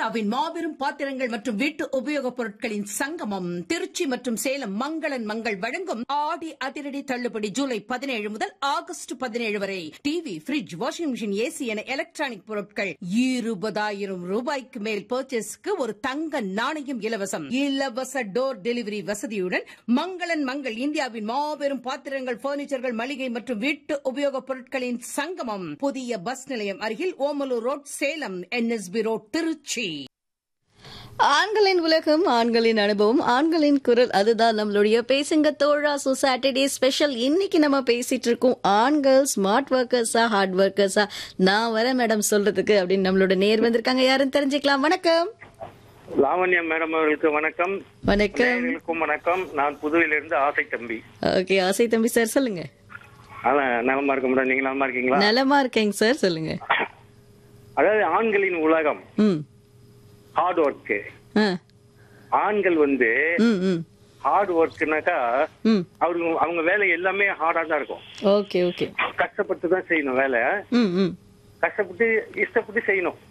இந்தியாவின் மாபெரும் பாத்திரங்கள் மற்றும் வீட்டு உபயோகப் பொருட்களின் சங்கமம் திருச்சி மற்றும் சேலம் மங்களன் மங்கள் வழங்கும் ஆடி அதிரடி தள்ளுபடி ஜூலை பதினேழு முதல் ஆகஸ்ட் பதினேழு வரை TV fridge washing machine AC என எலக்ட்ரானிக் பொருட்கள் இருபதாயிரம் ரூபாய்க்கு மேல் பர்ச்சேஸ்க்கு ஒரு தங்க நாணயம் இலவசம் இலவச டோர் டெலிவரி வசதியுடன் மங்களன் மங்கள் இந்தியாவின் மாபெரும் பாத்திரங்கள் பர்னிச்சர்கள் மளிகை மற்றும் வீட்டு உபயோகப் பொருட்களின் சங்கமம் புதிய பஸ் நிலையம் அருகில் Omalur road Salem NSP road Trichy ஆண்களின் உலகம் ஆண்களின் அனுபவம் ஆண்களின் குரல் அதுதான் நம்மளுடைய பேசுங்க தோழா சோ சாட்டர்டே ஸ்பெஷல் இன்னைக்கு நம்ம பேசிட்டு இருக்கோம் ஆண்கள் ஸ்மார்ட் ஒர்க்கர்ஸா ஹார்ட் ஒர்க்கர்ஸா நான் வரேன் மேடம் சொல்றதுக்கு அப்படின்னு நம்மளோட நேர் வந்திருக்காங்க யாருன்னு தெரிஞ்சுக்கலாம் வணக்கம் லாவண்யா மேடம் அவர்களுக்கு வணக்கம் வணக்கம் நேயர்களுக்கும் வணக்கம் நான் புதுவையிலிருந்து ஆசை தம்பி ஓகே ஆசை தம்பி சார் சொல்லுங்க அதான் நலமா இருக்க மேடம் நீங்க நலமா இருக்கீங்களா நலமா இருக்கேங்க சார் சொல்லுங்க அதாவது ஆண்களின் உலகம் ம் ஹார்ட் ஒர்க் ஆ ஆண்கள் வந்து ம் ம் ஹார்ட் ஒர்க்னாக்கா ம் அவங்க அவங்க வேலை எல்லாமே ஹார்டா தான் இருக்கும் ஓகே ஓகே கஷ்டப்பட்டு தான் செய்யணும் வேலை ம் ம் கஷ்டப்பட்டு இஷ்டப்பட்டு செய்யணும்